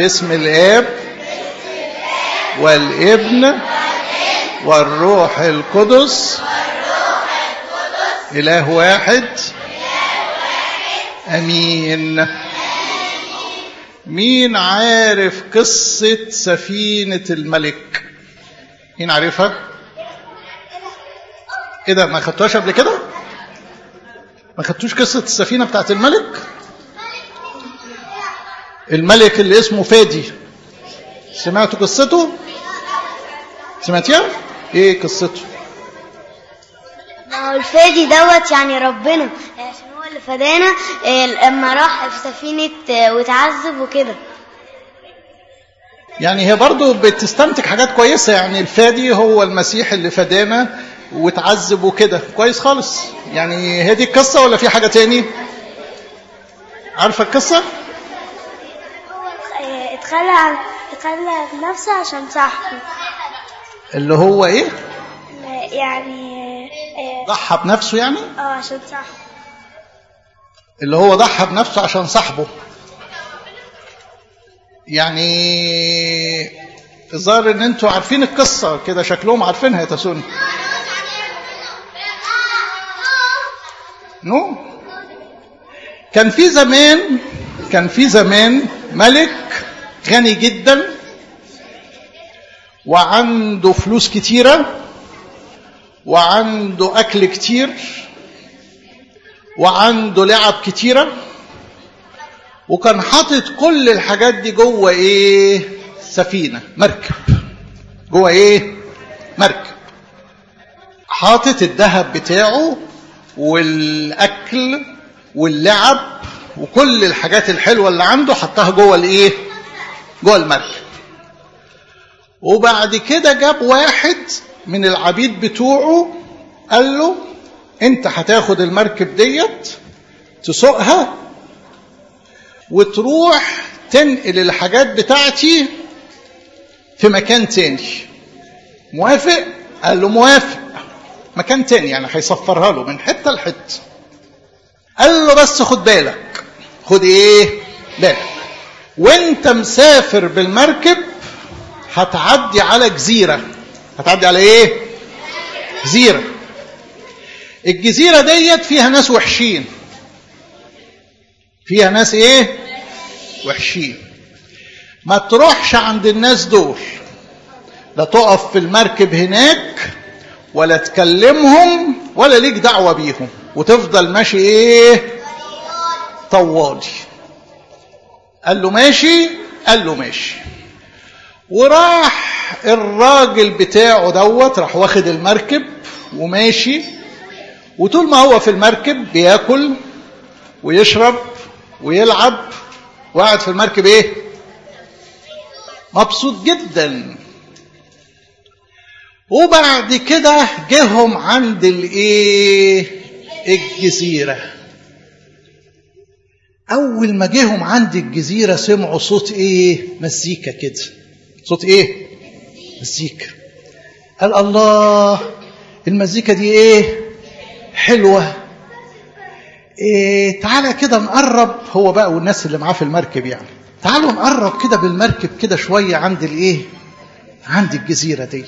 باسم الاب والابن والروح القدس اله واحد امين مين عارف قصه سفينه الملك مين عارفها ايه ده ما خدتوهاش قبل كده ما خدتوش قصه السفينه بتاعت الملك الملك اللي اسمه فادي سمعتوا قصته سمعتيها ايه قصته ما هو الفادي دوت يعني ربنا عشان هو اللي فدانا آه، لما راح في سفينة آه، واتعذب وكده يعني هي برضو بتستنتج حاجات كويسة يعني الفادي هو المسيح اللي فدانا وتعذب وكده كويس خالص يعني هي دي القصة ولا في حاجة تاني عارفة القصة آه، اتخلى اتخلى بنفسه عشان صاحبه اللي هو ايه يعني ضحى بنفسه يعني اه عشان صاحبه اللي هو ضحى بنفسه عشان صاحبه يعني الظاهر ان انتوا عارفين القصة كده شكلهم عارفينها يا تسوني نو كان في زمان كان في زمان ملك غني جدا وعنده فلوس كتيرة وعنده أكل كتير وعنده لعب كتيرة وكان حاطط كل الحاجات دي جوه ايه سفينة مركب جوه ايه مركب حاطط الذهب بتاعه والاكل واللعب وكل الحاجات الحلوه اللي عنده حطها جوه الايه جوه المركب وبعد كده جاب واحد من العبيد بتوعه قال له انت هتاخد المركب ديت تسوقها وتروح تنقل الحاجات بتاعتي في مكان تاني موافق قال له موافق مكان تاني يعني هيسفرها له من حته لحته قال له بس خد بالك خد ايه بالك وانت مسافر بالمركب هتعدي على جزيره هتعدي على ايه جزيره الجزيره ديت فيها ناس وحشين فيها ناس ايه وحشين ما تروحش عند الناس دول لا تقف في المركب هناك ولا تكلمهم ولا ليك دعوة بيهم وتفضل ماشي ايه طوالي قال له ماشي قال له ماشي وراح الراجل بتاعه دوت راح واخد المركب وماشي وطول ما هو في المركب بياكل ويشرب ويلعب وقاعد في المركب ايه مبسوط جدا وبعد كده جهم عند الايه الجزيره اول ما جهم عند الجزيره سمعوا صوت ايه مزيكا كده صوت ايه مزيكا قال الله المزيكا دي ايه حلوه إيه تعالى كده نقرب هو بقى والناس اللي معاه في المركب يعني تعالوا نقرب كده بالمركب كده شويه عند الايه عند الجزيره ديت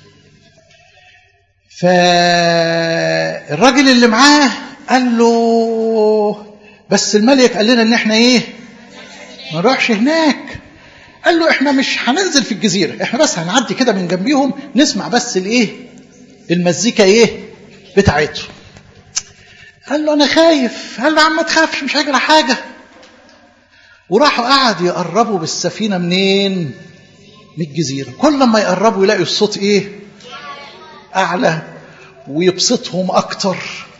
فالراجل اللي معاه قال له بس الملك قال لنا ان احنا ايه ما نروحش هناك قال له احنا مش هننزل في الجزيره احنا بس هنعدي كده من جنبيهم نسمع بس الايه المزيكا ايه بتاعتهم قال له انا خايف قال له يا عم ما تخافش مش هيجرى حاجه وراحوا قعد يقربوا بالسفينه منين من الجزيره كل ما يقربوا يلاقوا الصوت ايه اعلى ويبسطهم اكتر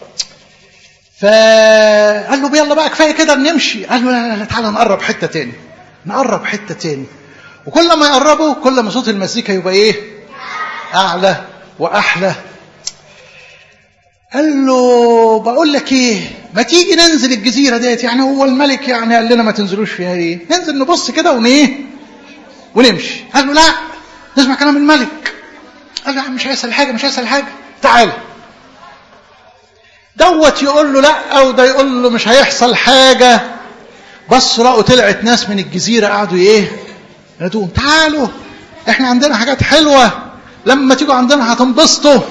فقال له يلا بقى كفايه كده نمشي قال له لا لا لا تعالى نقرب حته تاني نقرب حته تاني وكل ما يقربوا كل ما صوت المزيكا يبقى ايه اعلى واحلى قال له بقول لك ايه ما تيجي ننزل الجزيره ديت يعني هو الملك يعني قال لنا ما تنزلوش فيها ايه ننزل نبص كده ون ايه ونمشي قال له لا نسمع كلام الملك قال له يا عم مش هيحصل حاجه مش هيحصل حاجه تعال دوت يقول له لا وده يقول له مش هيحصل حاجه بص لقوا طلعت ناس من الجزيره قعدوا ايه نادوهم تعالوا احنا عندنا حاجات حلوة لما تيجوا عندنا هتنبسطوا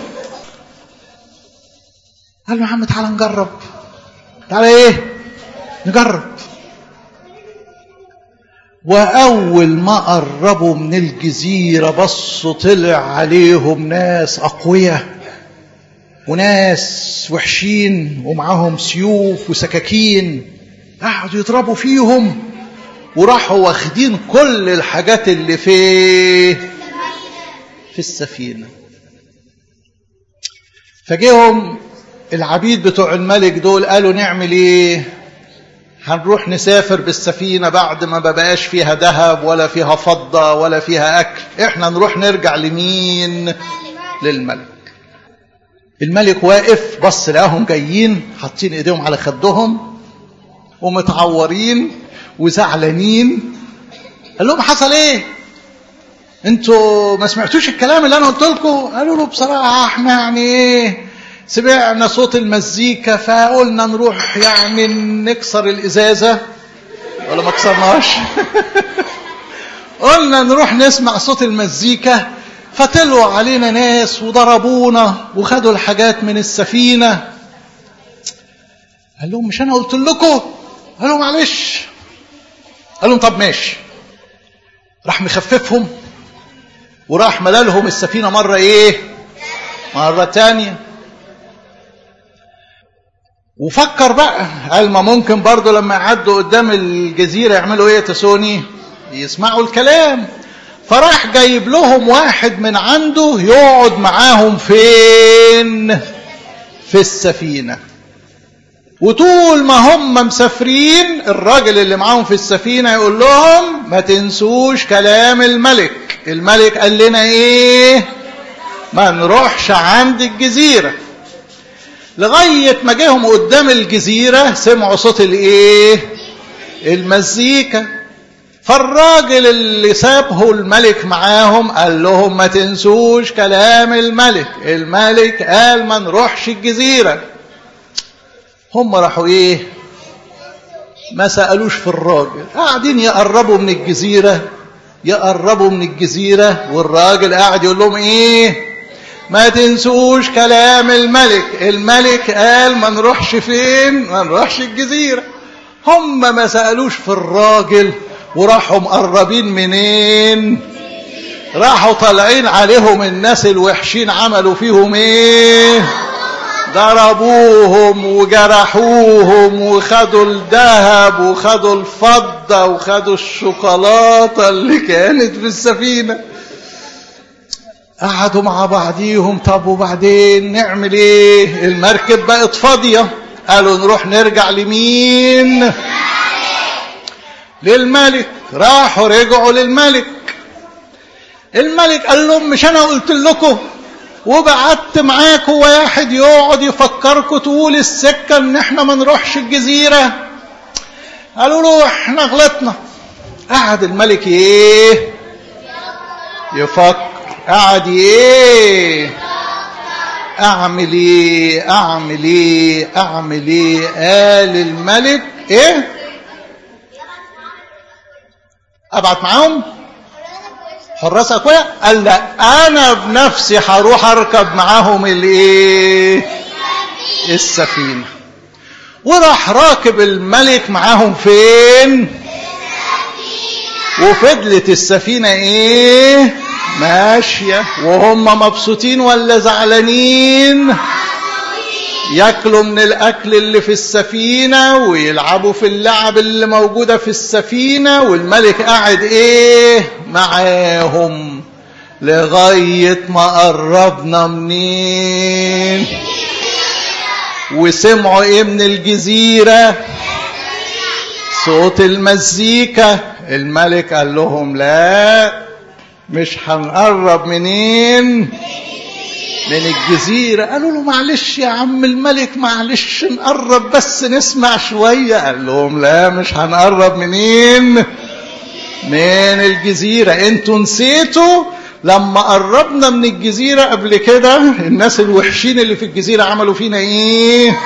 قال له يا عم تعالى نجرب تعالى ايه نجرب وأول ما قربوا من الجزيرة بصوا طلع عليهم ناس أقوياء وناس وحشين ومعاهم سيوف وسكاكين قعدوا يضربوا فيهم وراحوا واخدين كل الحاجات اللي في في السفينة فجيهم العبيد بتوع الملك دول قالوا نعمل ايه هنروح نسافر بالسفينة بعد ما بقاش فيها ذهب ولا فيها فضة ولا فيها أكل احنا نروح نرجع لمين للملك الملك واقف بص لقاهم جايين حاطين ايديهم على خدهم ومتعورين وزعلانين قال لهم حصل ايه انتوا ما سمعتوش الكلام اللي انا قلت لكم قالوا له بصراحه احنا يعني ايه سمعنا صوت المزيكا فقلنا نروح يعني نكسر الازازه ولا ما كسرناش قلنا نروح نسمع صوت المزيكا فطلعوا علينا ناس وضربونا وخدوا الحاجات من السفينه قال لهم مش انا قلت لكم قالوا معلش قال لهم طب ماشي راح مخففهم وراح ملالهم السفينة مرة ايه مرة تانية وفكر بقى قال ما ممكن برضه لما يعدوا قدام الجزيرة يعملوا ايه تسوني يسمعوا الكلام فراح جايب لهم واحد من عنده يقعد معاهم فين في السفينه وطول ما هم مسافرين الراجل اللي معاهم في السفينة يقول لهم ما تنسوش كلام الملك الملك قال لنا ايه ما نروحش عند الجزيرة لغاية ما جيهم قدام الجزيرة سمعوا صوت الايه المزيكا فالراجل اللي سابه الملك معاهم قال لهم ما تنسوش كلام الملك الملك قال ما نروحش الجزيره هم راحوا ايه ما سألوش في الراجل قاعدين يقربوا من الجزيرة يقربوا من الجزيرة والراجل قاعد يقول لهم ايه ما تنسوش كلام الملك الملك قال ما نروحش فين ما نروحش الجزيرة هم ما سألوش في الراجل وراحوا مقربين منين راحوا طالعين عليهم الناس الوحشين عملوا فيهم ايه ضربوهم وجرحوهم وخدوا الذهب وخدوا الفضة وخدوا الشوكولاتة اللي كانت في السفينة قعدوا مع بعضيهم طب وبعدين نعمل ايه المركب بقت فاضية قالوا نروح نرجع لمين للملك راحوا رجعوا للملك الملك قال لهم مش انا قلت لكم وبعت معاكم واحد يقعد يفكركم طول السكه ان احنا ما نروحش الجزيره قالوا له احنا غلطنا قعد الملك ايه يفكر قعد ايه اعمل ايه اعمل ايه اعمل ايه قال الملك ايه ابعت معاهم حراس اقوياء قال لا انا بنفسي هروح اركب معاهم الايه السفينه وراح راكب الملك معاهم فين وفضلت السفينه ايه ماشيه وهم مبسوطين ولا زعلانين ياكلوا من الاكل اللي في السفينه ويلعبوا في اللعب اللي موجوده في السفينه والملك قاعد ايه معاهم لغايه ما قربنا منين وسمعوا ايه من الجزيره صوت المزيكا الملك قال لهم لا مش هنقرب منين من الجزيرة قالوا له معلش يا عم الملك معلش نقرب بس نسمع شوية قال لهم لا مش هنقرب منين من الجزيرة انتوا نسيتوا لما قربنا من الجزيرة قبل كده الناس الوحشين اللي في الجزيرة عملوا فينا ايه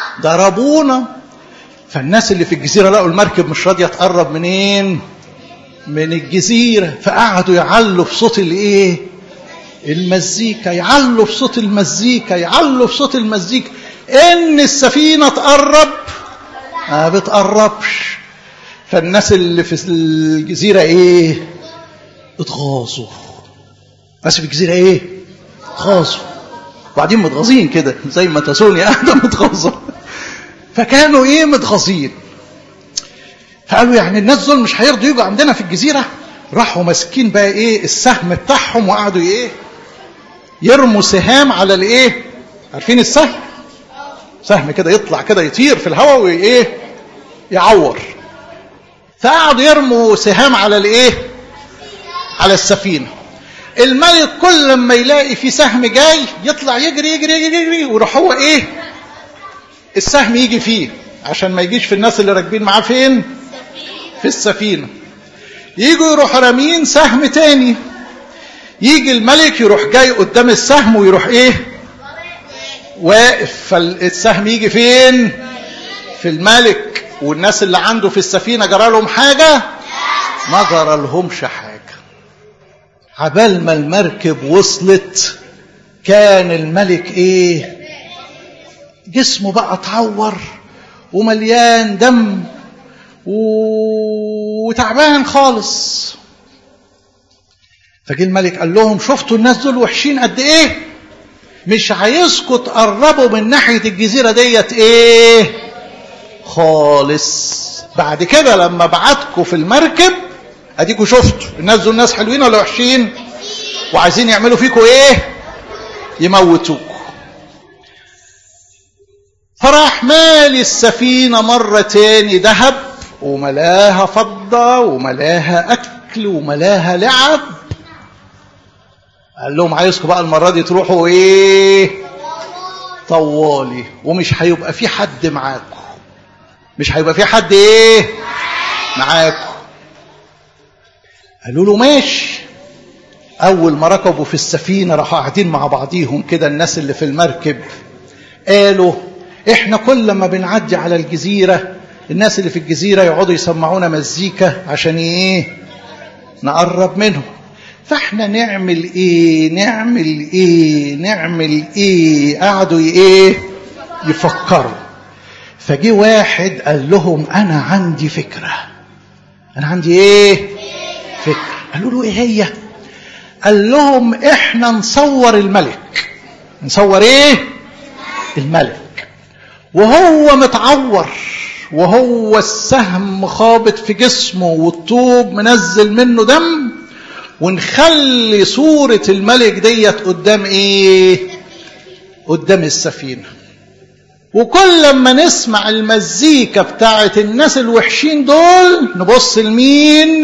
ضربونا فالناس اللي في الجزيرة لقوا المركب مش راضية تقرب منين من الجزيرة فقعدوا يعلوا في صوت الايه المزيكا يعلوا في صوت المزيكا يعلوا في صوت المزيكا ان السفينة تقرب ما بتقربش فالناس اللي في الجزيرة ايه اتغاظوا بس في الجزيرة ايه اتغاظوا وبعدين متغاظين كده زي ما تسوني قاعدة متغاظة فكانوا ايه متغاظين فقالوا يعني الناس دول مش هيرضوا يجوا عندنا في الجزيرة راحوا ماسكين بقى ايه السهم بتاعهم وقعدوا ايه يرموا سهام على الايه عارفين السهم سهم كده يطلع كده يطير في الهواء وايه يعور فقعدوا يرموا سهام على الايه على السفينه الملك كل لما يلاقي في سهم جاي يطلع يجري يجري يجري, يجري ويروح هو ايه السهم يجي فيه عشان ما يجيش في الناس اللي راكبين معاه فين في السفينه يجوا يروحوا رامين سهم تاني يجي الملك يروح جاي قدام السهم ويروح ايه واقف فالسهم يجي فين في الملك والناس اللي عنده في السفينه جرى لهم حاجه ما جرى لهمش حاجه عبال ما المركب وصلت كان الملك ايه جسمه بقى اتعور ومليان دم وتعبان خالص فجه الملك قال لهم شفتوا الناس دول وحشين قد ايه مش عايزكم تقربوا من ناحيه الجزيره ديت ايه خالص بعد كده لما بعتكم في المركب اديكوا شفتوا الناس دول ناس حلوين ولا وحشين وعايزين يعملوا فيكم ايه يموتوكوا فراح مالي السفينة مرة تاني ذهب وملاها فضة وملاها أكل وملاها لعب قال لهم عايزكم بقى المرة دي تروحوا ايه طوالي ومش هيبقى في حد معاكم مش هيبقى في حد ايه معاكم قالوا له ماشي اول ما ركبوا في السفينه راحوا قاعدين مع بعضيهم كده الناس اللي في المركب قالوا احنا كل ما بنعدي على الجزيره الناس اللي في الجزيره يقعدوا يسمعونا مزيكا عشان ايه نقرب منهم فاحنا نعمل ايه نعمل ايه نعمل ايه قعدوا ايه يفكروا فجي واحد قال لهم انا عندي فكره انا عندي ايه فكره قالوا له ايه هي قال لهم احنا نصور الملك نصور ايه الملك وهو متعور وهو السهم خابط في جسمه والطوب منزل منه دم ونخلي صورة الملك ديت قدام ايه قدام السفينة وكل لما نسمع المزيكا بتاعت الناس الوحشين دول نبص لمين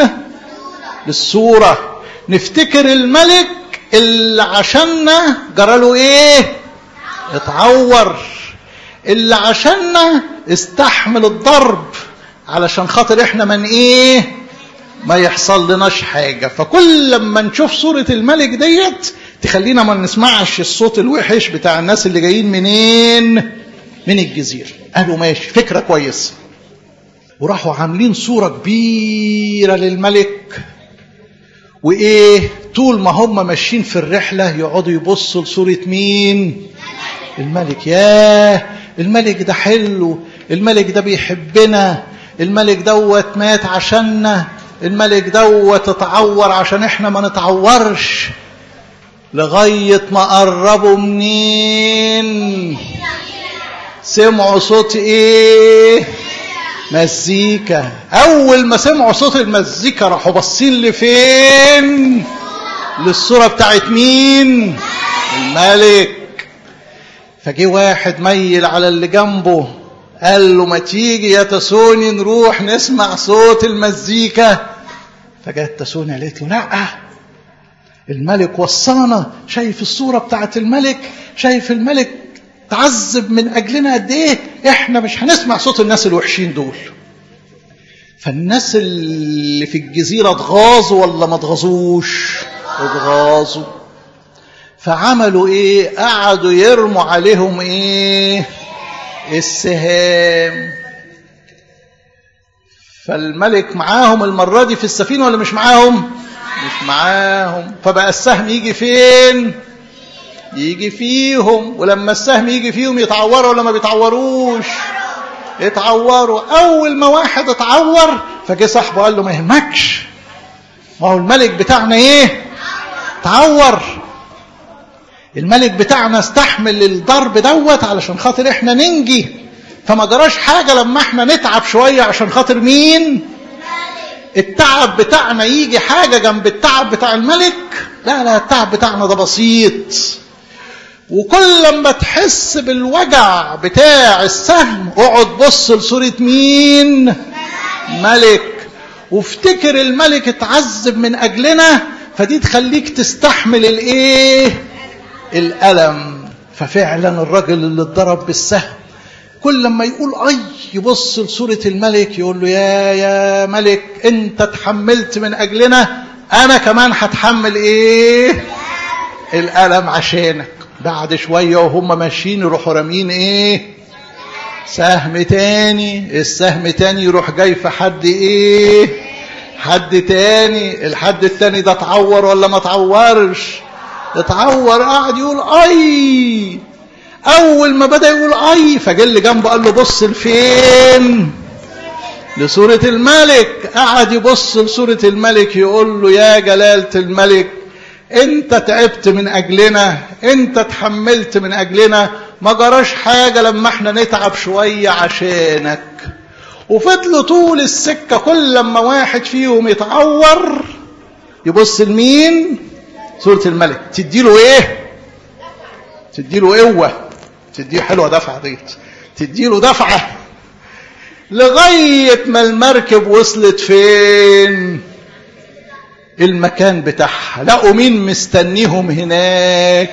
للصورة نفتكر الملك اللي عشاننا جراله ايه اتعور اللي عشاننا استحمل الضرب علشان خاطر احنا من ايه ما يحصل لناش حاجة فكل لما نشوف صورة الملك ديت تخلينا ما نسمعش الصوت الوحش بتاع الناس اللي جايين منين من الجزيرة قالوا ماشي فكرة كويسة وراحوا عاملين صورة كبيرة للملك وايه طول ما هم ماشيين في الرحلة يقعدوا يبصوا لصورة مين الملك ياه الملك ده حلو الملك ده بيحبنا الملك دوت مات عشاننا الملك دوت اتعور عشان احنا ما نتعورش لغاية ما قربوا منين سمعوا صوت ايه مزيكا اول ما سمعوا صوت المزيكا راحوا باصين لفين للصورة بتاعت مين الملك فجه واحد ميل على اللي جنبه قال له ما تيجي يا تسوني نروح نسمع صوت المزيكا فجت تسوني قالت له لا الملك وصانا شايف الصورة بتاعت الملك شايف الملك تعذب من أجلنا قد إيه إحنا مش هنسمع صوت الناس الوحشين دول فالناس اللي في الجزيرة اتغاظوا ولا ما اتغاظوش اتغاظوا فعملوا ايه قعدوا يرموا عليهم ايه السهام فالملك معاهم المرة دي في السفينة ولا مش معاهم مش معاهم فبقى السهم يجي فين يجي فيهم ولما السهم يجي فيهم يتعوروا ولا ما بيتعوروش يتعوروا اول ما واحد اتعور فجه صاحبه قال له ما يهمكش ما هو الملك بتاعنا ايه تعور الملك بتاعنا استحمل الضرب دوت علشان خاطر احنا ننجي فما جراش حاجه لما احنا نتعب شويه عشان خاطر مين التعب بتاعنا يجي حاجه جنب التعب بتاع الملك لا لا التعب بتاعنا ده بسيط وكل لما تحس بالوجع بتاع السهم اقعد بص لصورة مين ملك وافتكر الملك اتعذب من اجلنا فدي تخليك تستحمل الايه الالم ففعلا الرجل اللي اتضرب بالسهم كل لما يقول اي يبص لصورة الملك يقول له يا يا ملك انت تحملت من اجلنا انا كمان هتحمل ايه الالم عشانك بعد شوية وهم ماشيين يروحوا رامين ايه سهم تاني السهم تاني يروح جاي في حد ايه حد تاني الحد التاني ده اتعور ولا ما اتعورش اتعور قاعد يقول اي اول ما بدا يقول اي فجه اللي جنبه قال له بص لفين لصورة الملك قعد يبص لصورة الملك يقول له يا جلالة الملك انت تعبت من اجلنا انت تحملت من اجلنا ما جراش حاجة لما احنا نتعب شوية عشانك وفضلوا طول السكة كل لما واحد فيهم يتعور يبص لمين سورة الملك تديله ايه تديله قوة تديه حلوة دفعة ديت تديله دفعة لغاية ما المركب وصلت فين المكان بتاعها لقوا مين مستنيهم هناك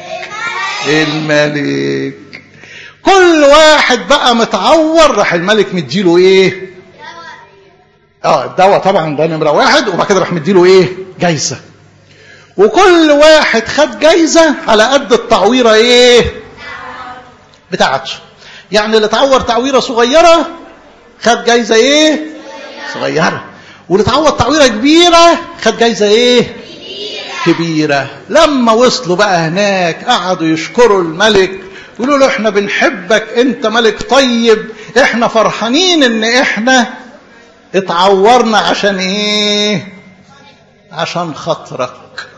الملك كل واحد بقى متعور راح الملك مديله ايه اه الدواء طبعا ده نمره واحد وبعد كده راح مديله ايه جايزه وكل واحد خد جايزه على قد التعويره ايه بتاعته يعني اللي اتعور تعويره صغيره خد جايزه ايه صغيره واللي اتعور تعويره كبيره خد جايزه ايه كبيره لما وصلوا بقى هناك قعدوا يشكروا الملك يقولوا له احنا بنحبك انت ملك طيب احنا فرحانين ان احنا اتعورنا عشان ايه عشان خاطرك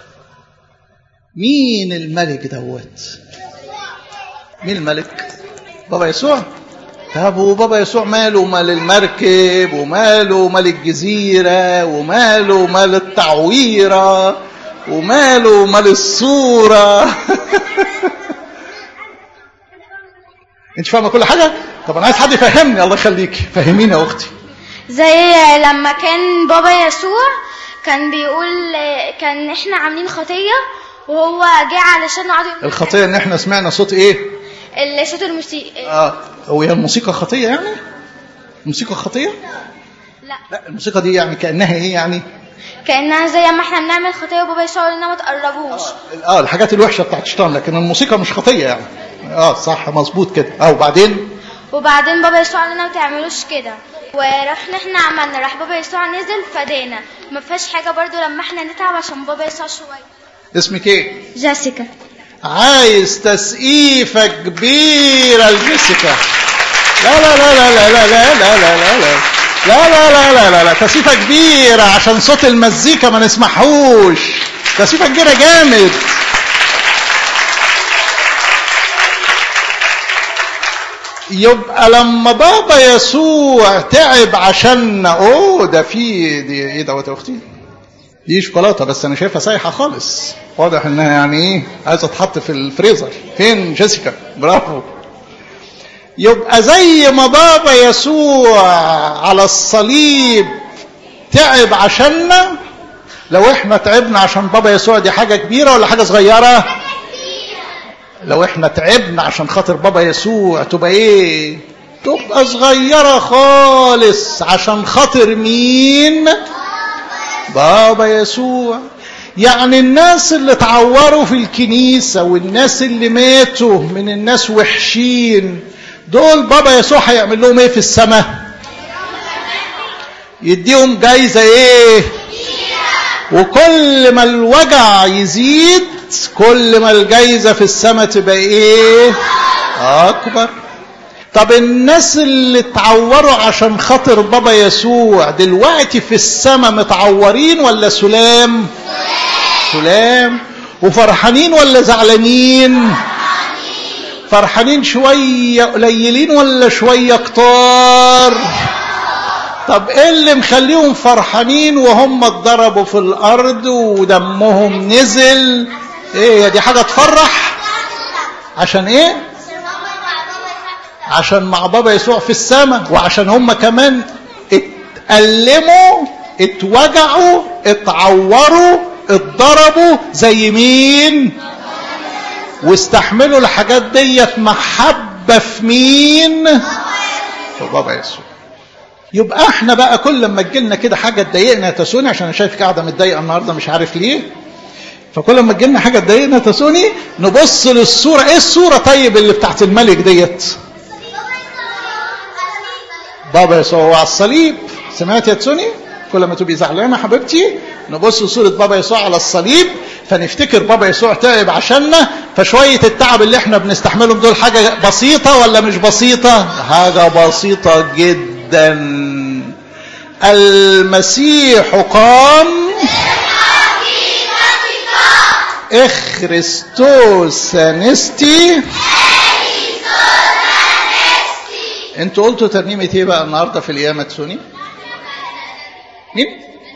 مين الملك دوت مين الملك بابا يسوع طب وبابا يسوع ماله مال المركب وماله مال الجزيرة وماله مال التعويرة وماله مال الصورة انت فاهمه كل حاجه طب انا عايز حد يفهمني الله يخليك فهميني يا اختي زي لما كان بابا يسوع كان بيقول كان احنا عاملين خطية وهو جه علشان قعد يقول الخطيه ان احنا سمعنا صوت ايه الصوت الموسيقى اه هو هي الموسيقى خطيه يعني الموسيقى خطيه لا لا الموسيقى دي يعني كانها ايه يعني كانها زي ما احنا بنعمل خطيه وبابا يسوع يقول لنا ما تقربوش اه الحاجات الوحشه بتاعت الشيطان لكن الموسيقى مش خطيه يعني اه صح مظبوط كده اه وبعدين وبعدين بابا يسوع قال لنا ما تعملوش كده ورحنا احنا عملنا راح بابا يسوع نزل فدانا ما فيهاش حاجه برضو لما احنا نتعب عشان بابا يسوع شويه اسمك ايه جيسيكا عايز تسقيفة كبيرة لجيسيكا لا لا لا لا لا لا لا لا لا لا لا لا لا لا لا لا تسقيفة كبيرة عشان صوت المزيكا ما نسمعهوش تسقيفة كبيرة جامد يبقى لما بابا يسوع تعب عشان اوه ده في دي ايه دوت يا اختي دي شوكولاته بس انا شايفها سايحه خالص واضح انها يعني ايه عايزه تتحط في الفريزر فين جيسيكا برافو يبقى زي ما بابا يسوع على الصليب تعب عشاننا لو احنا تعبنا عشان بابا يسوع دي حاجه كبيره ولا حاجه صغيره لو احنا تعبنا عشان خاطر بابا يسوع تبقى ايه تبقى صغيره خالص عشان خاطر مين بابا يسوع يعني الناس اللي اتعوروا في الكنيسة والناس اللي ماتوا من الناس وحشين دول بابا يسوع هيعمل لهم ايه في السماء يديهم جايزة ايه وكل ما الوجع يزيد كل ما الجايزة في السماء تبقى ايه اكبر طب الناس اللي اتعوروا عشان خاطر بابا يسوع دلوقتي في السماء متعورين ولا سلام سلام وفرحانين ولا زعلانين فرحانين شوية قليلين ولا شوية كتار طب ايه اللي مخليهم فرحانين وهم اتضربوا في الارض ودمهم نزل ايه دي حاجة تفرح عشان ايه عشان مع بابا يسوع في السماء وعشان هم كمان اتألموا اتوجعوا اتعوروا اتضربوا زي مين واستحملوا الحاجات ديت محبة في مين في بابا يسوع يبقى احنا بقى كل لما تجيلنا كده حاجة تضايقنا تسوني عشان انا شايفك قاعدة متضايقة النهاردة مش عارف ليه فكل ما تجيلنا حاجة تضايقنا تسوني نبص للصورة ايه الصورة طيب اللي بتاعت الملك ديت بابا يسوع هو على الصليب سمعت يا تسوني كل ما تبقي زعلانه حبيبتي نبص لصوره بابا يسوع على الصليب فنفتكر بابا يسوع تعب عشاننا فشويه التعب اللي احنا بنستحملهم دول حاجه بسيطه ولا مش بسيطه حاجه بسيطه جدا المسيح قام اخرستوس انستي انتوا قلتوا ترنيمة ايه بقى النهارده في القيامة تسوني؟ مين؟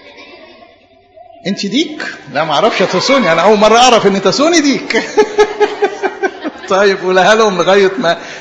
انت ديك؟ لا ما اعرفش يا تسوني انا اول مرة اعرف ان تسوني ديك. طيب قولها لهم لغاية ما